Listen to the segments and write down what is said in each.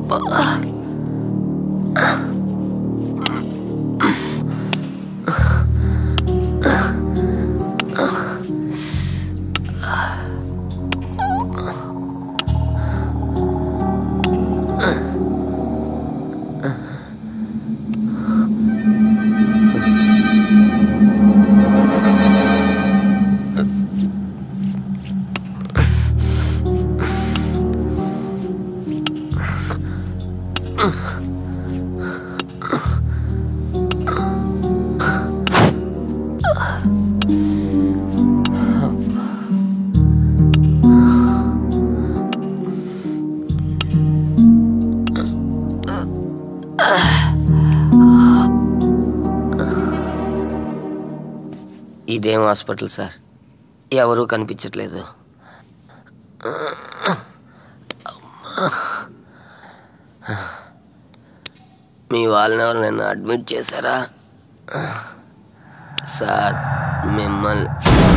ఇదేం hospital sir ఎవరూ కనిపించట్లేదు మీ వాళ్ళని ఎవరు నన్ను అడ్మిట్ చేశారా సార్ మిమ్మల్ని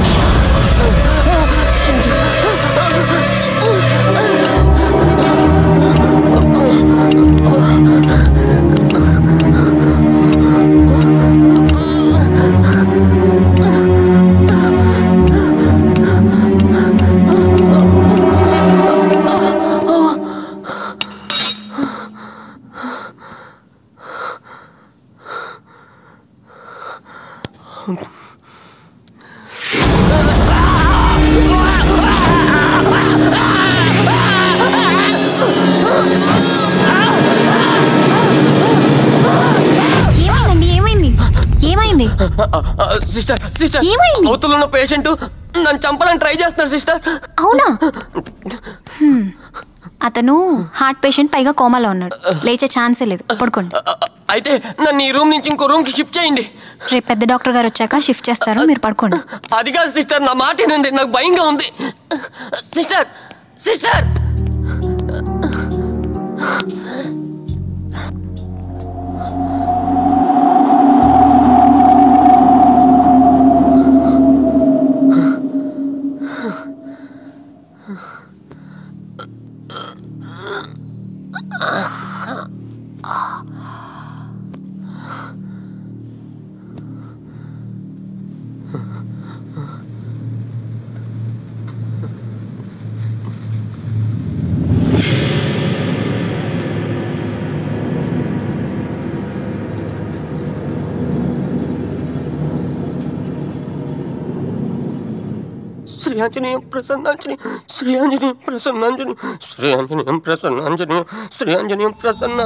ఏమైందండి ఏమైంది ఏమైంది సిస్టర్ సిస్టర్ ఏమైంది? అవతల ఉన్న పేషెంట్ నన్ను చంపాలని ట్రై చేస్తున్నాడు సిస్టర్ అవునా హ్మ్. అతను హార్ట్ పేషెంట్ పైగా కోమాలో ఉన్నాడు లేచే ఛాన్సే లేదు పడుకోండి అయితే నన్ను ఈ రూమ్ నుంచి ఇంకో రూమ్ కి షిఫ్ట్ చేయండి రేపు పెద్ద డాక్టర్ గారు వచ్చాక షిఫ్ట్ చేస్తారు మీరు పడుకోండి అది కాదు సిస్టర్ నా మాట వినండి నాకు భయంగా ఉంది సిస్టర్ సిస్టర్ శ్రీయాంజనేయం ప్రసన్నాంజనేయం శ్రీయాంజనేయం ప్రసన్నాంజనేయం శ్రీయాంజనేయం ప్రసన్నాంజనేయం శ్రీయాంజనేయం ప్రసన్నా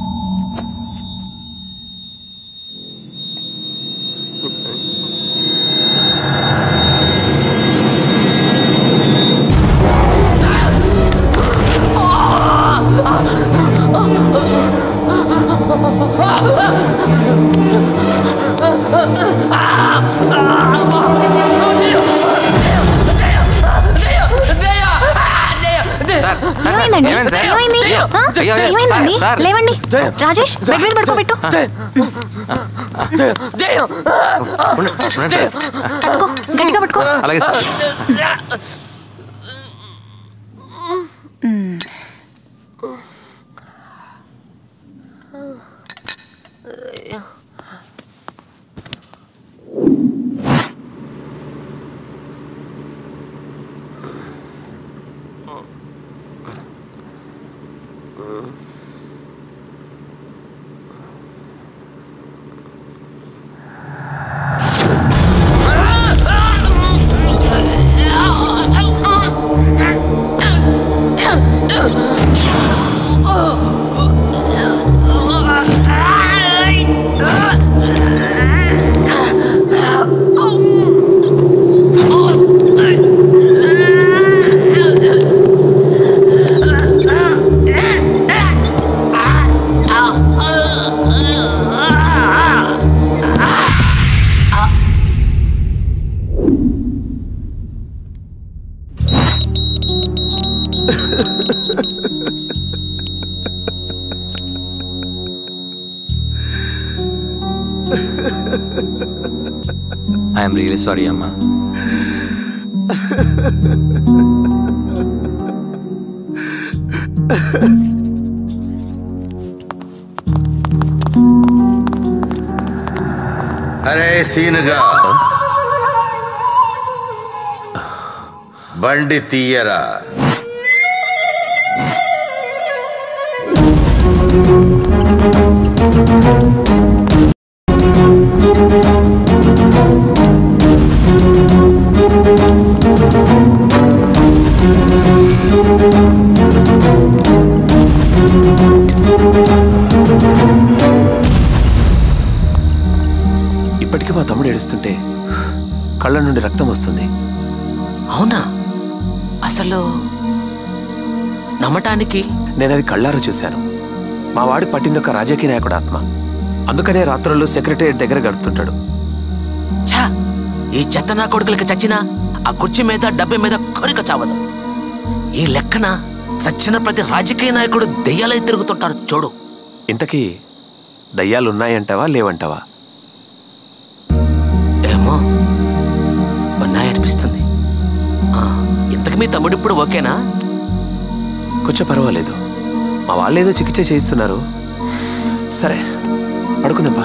ఏమైందండి ఏమైంది సార్? ఏమైంది అయ్యో, ఆ? అయ్యో, అయ్యో, ఏమైందండి సార్, సార్. లేవండి రాజేష్ బెడ్ మీద పడుకోబెట్టు పట్టుకో గట్టిగా పట్టుకో అలాగే సార్ మ్మ్. ఐఎమ్ రియలీ సారీ అమ్మా అరే సీనుగా బండి తీయరా ఇప్పటికీ మా తమ్ముడు ఏడుస్తుంటే కళ్ళ నుండి రక్తం వస్తుంది అవునా అసలు నమ్మటానికి నేను అది కళ్ళారా చూశాను మా వాడి పట్టింది ఒక రాజకీయ నాయకుడు ఆత్మ అందుకనే రాత్రుల్లో సెక్రటేరియట్ దగ్గర గడుపుతుంటాడు ఛా ఈ చెత్త నా కొడుకులకి చచ్చినా ఆ కుర్చీ మీద డబ్బే మీద కోరిక చావదు ఈ లెక్కన చచ్చిన ప్రతి రాజకీయ నాయకుడు దెయ్యాలై తిరుగుతుంటారు చూడు ఇంతకీ దయ్యాలు ఉన్నాయంటావా లేవంటావా ఏమో ఉన్నాయనిపిస్తుంది ఆ, ఇంతకు మీ తమ్ముడు ఇప్పుడు ఓకేనా కొంచెం పర్వాలేదు మా వాళ్ళేదో చికిత్స చేయిస్తున్నారు సరే పడుకుందాంపా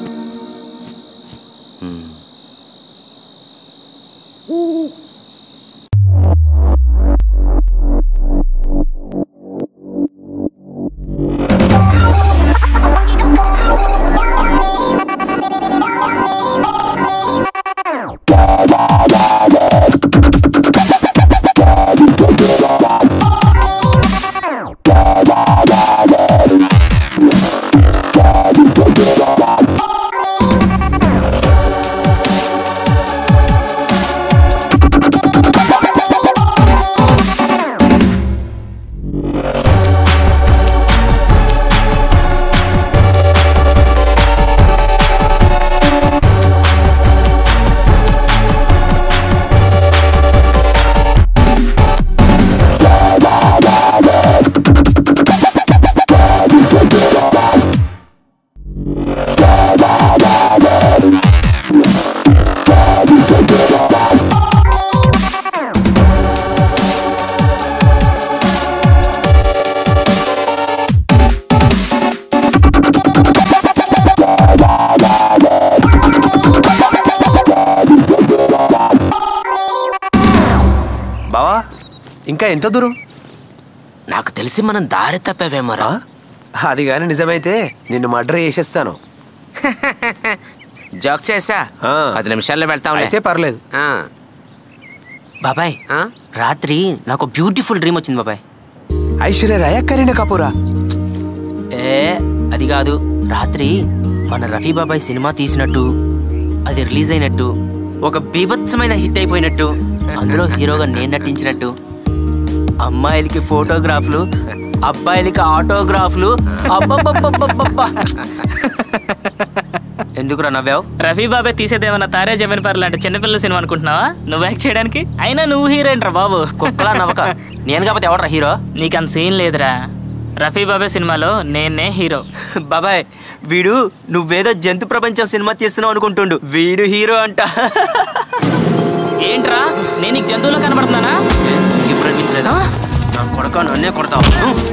బావా ఇంకా ఎంత దూరం నాకు తెలిసి మనం దారి తప్పావేమోరా అది గాని నిజమైతే నిన్ను మర్డర్ చేసేస్తాను జాక్ చేసా ఆ. పది నిమిషాల్లో వెళ్తాం అయితే పర్లేదు బాబాయ్ రాత్రి నాకు బ్యూటిఫుల్ డ్రీమ్ వచ్చింది బాబాయ్ ఐశ్వర్య రాయ కరీనా కపూరా ఏ అది కాదు రాత్రి మన రఫీ బాబాయ్ సినిమా తీసినట్టు అది రిలీజ్ అయినట్టు ఒక బీభత్సమైన హిట్ అయిపోయినట్టు అందులో హీరోగా నేను నటించినట్టు అమ్మాయిలకి ఫోటోగ్రాఫ్లు అబ్బాయిలకి ఆటోగ్రాఫ్లు అబ్బబ్బబ్బబ్బబ్బబ్బా. ఎందుకురా నవ్వావు రఫీ బాబాయ్ తీసేదేమన్నా తారే జమీన్ పర్ లాంటి చిన్నపిల్లల సినిమా అనుకుంటున్నావా నువ్వు యాక్ట్ చేయడానికి అయినా నువ్వు హీరోయిన్ రా బాబు కుక్కలా నవ్వక నేను కాకపోతే ఎవడరా హీరో నీకు అంత సీన్ లేదురా రఫీ బాబాయ్ సినిమాలో నేనే హీరో బాబాయ్ వీడు నువ్వేదో జంతు ప్రపంచం సినిమా తీస్తున్నావు అనుకుంటుండు వీడు హీరో అంట ఏంట్రా నేను నీకు జంతువులో కనబడుతున్నానా ఇప్పుడు అనిపించలేదా నా కొడక నన్నే కొడతావు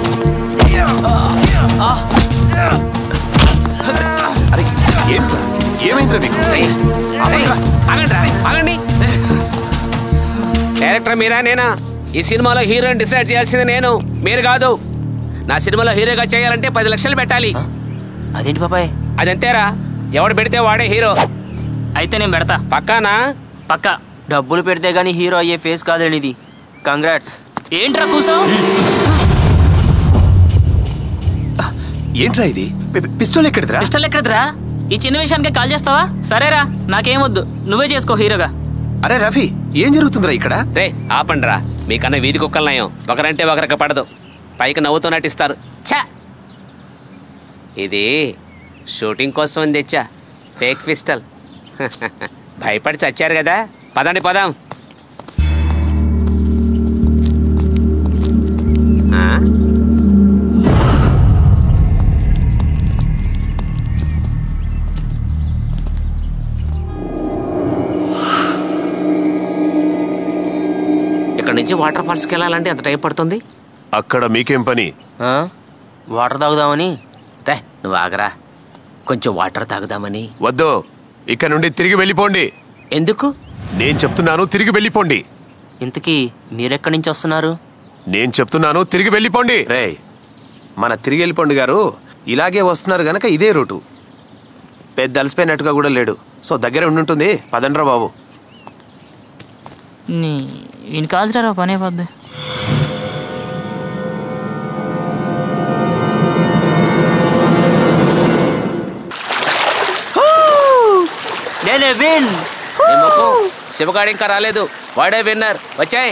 అరే ఏంట్రా ఏమైందిరా నీకు ఆగండి డైరెక్టర్ మీరా నేనా ఈ సినిమాలో హీరోని డిసైడ్ చేయాల్సింది నేను మీరు కాదు నా సినిమాలో హీరోగా చేయాలంటే పది లక్షలు పెట్టాలి అదేంటి బాబాయ్ అదంతేరా ఎవడు పెడితే వాడే హీరో అయితే నేను పెడతా పక్కానా పక్కా డబ్బులు పెడితే గానీ హీరో అయ్యే ఫేస్ కాదండి ఇది కంగ్రాట్స్ ఏంట్రా కూసో ఏంట్రా ఇది పి- పిస్టోల్ ఎక్కడిదిరా పిస్టల్ ఎక్కడదిరా ఈ చిన్న విషయానికే కాల్ చేస్తావా సరేరా నాకేమొద్దు నువ్వే చేసుకో హీరోగా అరే రఫీ ఏం జరుగుతుందిరా ఇక్కడ రే ఆపండిరా మీకన్నా వీధి కుక్కలు నయం ఒకరంటే ఒకరికి పడదు పైకి నవ్వుతూ నటిస్తారు ఛా ఇది షూటింగ్ కోసం తెచ్చా ఫేక్ పిస్టల్ భయపడి చచ్చారు కదా పదండి పదాం ఆ? ఇక్కడ నుంచి వాటర్ ఫాల్స్కి వెళ్ళాలంటే ఎంత టైం పడుతుంది అక్కడ మీకేం పని వాటర్ తాగుదామని రే నువ్వు ఆగరా కొంచెం వాటర్ తాగుదామని వద్దు ఇక నుండి తిరిగి వెళ్ళిపోండి ఎందుకు నేను చెప్తున్నాను తిరిగి వెళ్ళిపోండి ఇంతకీ మీరెక్కడి నుంచి వస్తున్నారు నేను చెప్తున్నాను తిరిగి వెళ్ళిపోండి రే మన తిరిగి వెళ్ళిపోండి గారు ఇలాగే వస్తున్నారు గనక ఇదే రూటు పెద్ద అలసిపోయినట్టుగా కూడా లేడు సో దగ్గర ఉండుంటుంది పదండ్రా బాబు నీ వీని కాల్చరా పని అయిపోద్ది నేనే విన్ నీ ముఖం శివగాడు ఇంకా రాలేదు వాడే విన్నర్ వచ్చాయి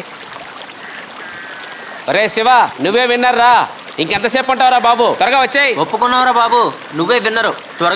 రే శివ నువ్వే విన్నర్ రా ఇంకెంతసేపు ఉంటావురా బాబు త్వరగా వచ్చాయి ఒప్పుకున్నావురా బాబు నువ్వే విన్నరు త్వరగా